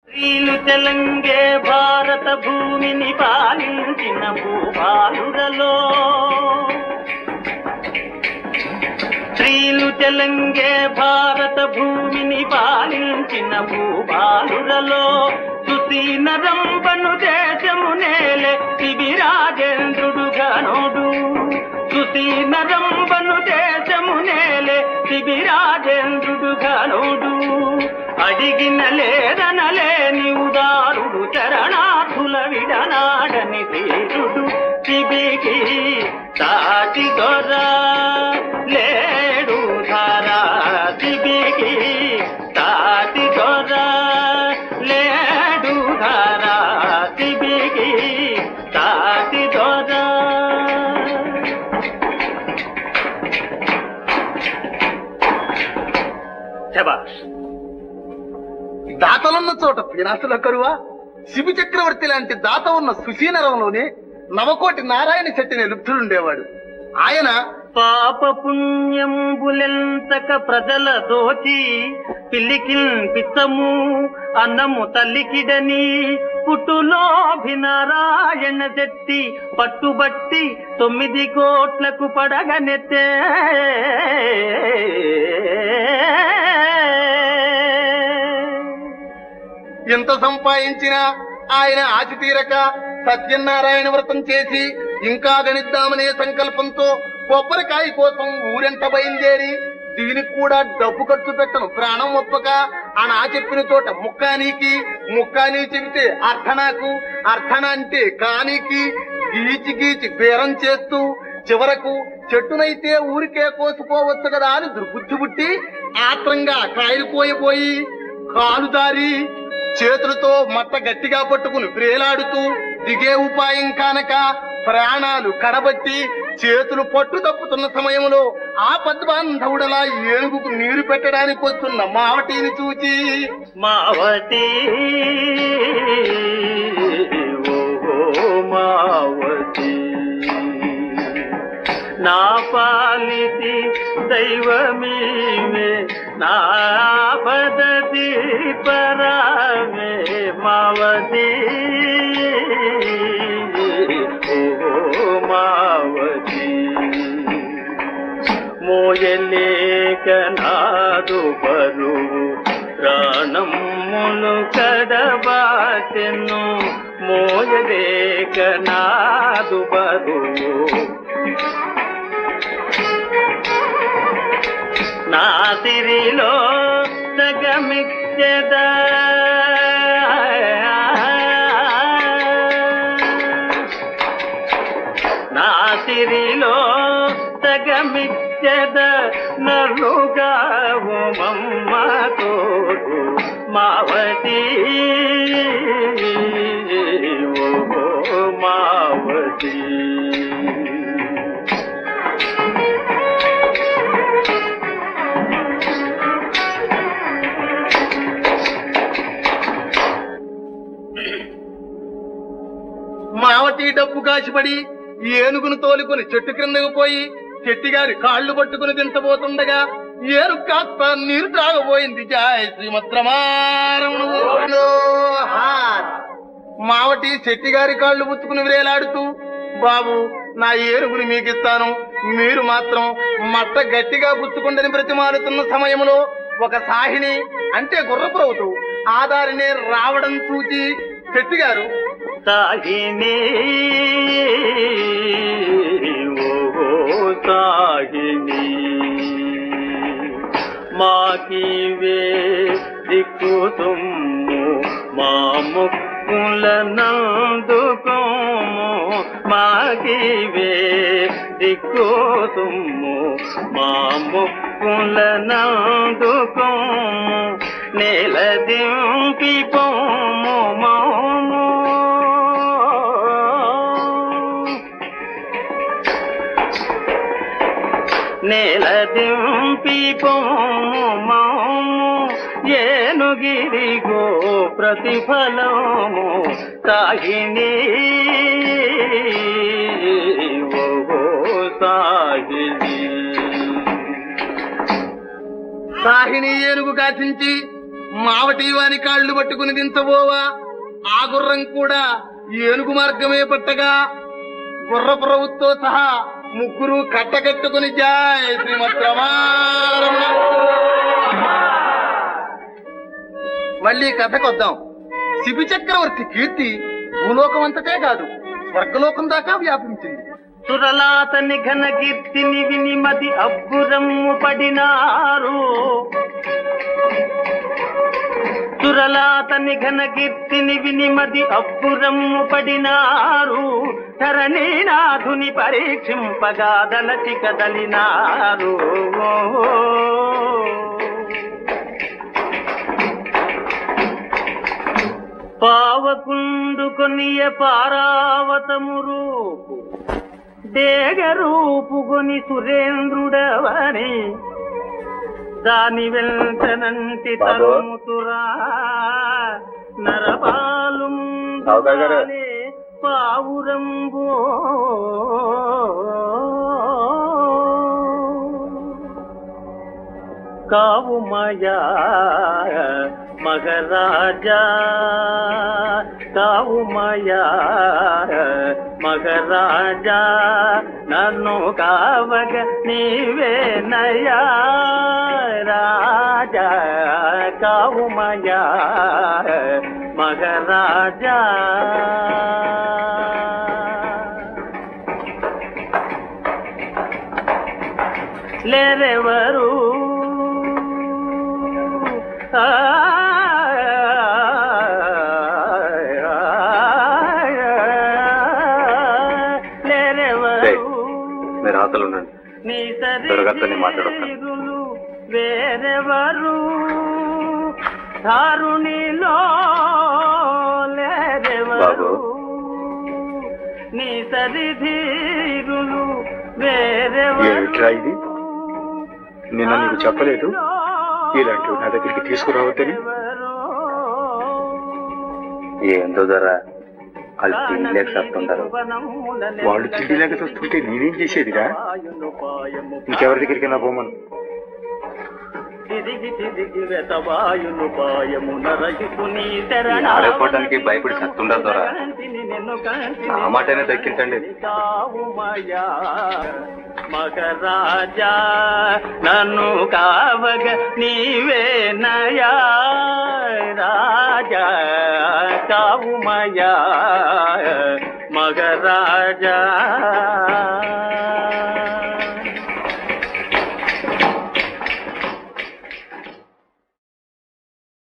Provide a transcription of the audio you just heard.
స్త్రీలు తెలంగే భారత భూమిని పాలించిన భూపాలురలో స్త్రీలు తెలంగే భారత భూమిని పాలించిన భూపాలురలో సుసీన రంపను దేశము నేలే శిబిరాజేంద్రుడు గనుడు సుసీన రంపను దేశము నేలే శిబిరాజేంద్రుడు గనుడు అడిగిన లేదనలేని ఉదారుడు చరణార్థుల విడనాడని తీరుడు శిబికి తాటి దొర లేడు ధారా శిబికి తాటి దొర లేడు ధారా శిబికి తాటి దొర శబాష్ దాతలున్న చోట పీనాసుల కరువా శిబి చక్రవర్తి లాంటి దాత ఉన్న సుశీనరంలోనే నవకోటి నారాయణ శెట్టిని లుప్తుడుండేవాడు ఆయన పాప పుణ్యంబులెంతక ప్రజల దోచి పిల్లికిల్ పిత్తము అన్నము తల్లికిడని పుట్టులోభినారాయణ శెట్టి పట్టుబట్టి తొమ్మిది కోట్లకు పడగనెత్తే ఎంత సంపాదించినా ఆయన ఆచి తీరక సత్యనారాయణ వ్రతం చేసి ఇంకా గణిద్దామనే సంకల్పంతో కొబ్బరికాయ కోసం ఊరెంట బయలుదేరి దీనికి కూడా డబ్బు ఖర్చు పెట్టను ప్రాణం ఒప్పక అని ఆ చెప్పిన చోట ముక్కానికి ముక్కాని చెబితే అర్ధనాకు అర్ధన అంటే కానికి గీచి గీచి బేరం చేస్తూ చివరకు చెట్టునైతే ఊరికే కోసుకోవచ్చు కదా అని దుర్బుద్ధి పుట్టి ఆత్రంగా కాయలు కోయబోయి కాలు దారి చేతులతో మట్ట గట్టిగా పట్టుకుని వ్రేలాడుతూ దిగే ఉపాయం కానక ప్రాణాలు కడబట్టి చేతులు పట్టు తప్పుతున్న సమయంలో ఆ పద్మాంధవుడలా ఏనుగుకు నీరు పెట్టడానికి వస్తున్న మావటిని చూచి మావతి ఓ మావతి నా పాలితి దైవమీవే నా పదతి పరావే మావతి ఓ మావతి మోయలేక నాదు బరువు ప్రాణములు కడబాటెను మోయలేక నాదు బరువు నా సిరిలో సగమిచ్చద నా సిరిలో సగమిచ్చద నలుగా మమ్మ తోడు మావతి ఓ మావతి మావటి డబ్బు కాసిపడి ఏనుగును తోలుకొని చెట్టు క్రిందకు పోయి చెట్టిగారి కాళ్ళు పట్టుకుని దించబోతుండగా ఏనుగు కాస్త నీరు త్రాగబోయింది జాయ్ శ్రీమద్రమారమణ మావటి చెట్టిగారి కాళ్ళు పుచ్చుకుని వేలాడుతూ బాబు నా ఏనుగుని మీకిస్తాను మీరు మాత్రం మట్ట గట్టిగా పుచ్చుకుండని బ్రతిమాలుతున్న సమయంలో ఒక సాహిని అంటే గుర్రపురవుతూ ఆ దారినే రావడం చూచి చెట్టిగారు సాగిని ఓ సాగిని మాకివే దిక్కు తుమ్ము మా ముక్కుల నందుకోము మాకివే దిక్కు తుమ్ము మా ముక్కుల నందుకోము నేల దింపి పోము మౌము నేల దింపి పోము మౌము ఏనుగిరిగో ప్రతిఫలము సాగిని ఓ సాగిని సాహిని ఏనుగు కాచించి మావటి వాని కాళ్ళు పట్టుకుని దించబోవా ఆ గుర్రం కూడా ఏనుగు మార్గమే పట్టగా గుర్ర ప్రభుత్వం సహా ముగ్గురు కట్టకట్టుకుని జాయ్ శ్రీమద్ రమారమణ. మళ్ళీ కథకొద్దాం శిబి చక్రవర్తి కీర్తి భూలోకం అంతటే కాదు స్వర్గలోకం దాకా వ్యాపించింది సురలాతని ఘన కీర్తిని విని మది అబ్బురమ్ము పడినారు సురలాతని ఘన కీర్తిని విని మది అబ్బురమ్ము పడినారు ధరణీనాథుని పరీక్షింపగా దలచి కదలినారు పావకుండు కొనియ పారావతము రూపు దేగ రూపుగొని సురేంద్రుడవని దాని వెంటనంటి బాబు. తరుముతురా నరపాలు సావుకారు గారు. పావురంబో కావు మాయా మగరాజా కావు మాయా మగరాజా నన్ను కావగ నీవే నయా రాజా కావు మాయా మగరాజా లేరెవరు ఆ, లేరెవరు మీరు ఆతలు ఉండండి నీ దొరగత్తని మాట్లాడొద్దు. సరిహద్దులు వేరెవరు దారుణిలో లేరెవరు బాబు. నీ సరిధీరులు వేరెవరు ఏమిట్రా ఇది? నిన్న నీకు చెప్పలేదు? ఇలాంటివి నా దగ్గరికి తీసుకురావద్దని? ఏందో ధర వాళ్ళు తిండిలేక సత్తుంటారు వాళ్ళు తిండిలేక చూస్తుంటే నేనేం చేసేదిరా ఇంకెవరి దగ్గరికి నా పోమను తిరిగి తిరిగి వెతవాయును పాయము నరయుకు నీ ఆడకపోవడానికి భయపడి సత్తుండదు దొర. ఆ మాటైనా దక్కించండి. కావుమయా మగరాజా నన్ను కావగ నీవే నయా రాజా కావుమయా మగరాజా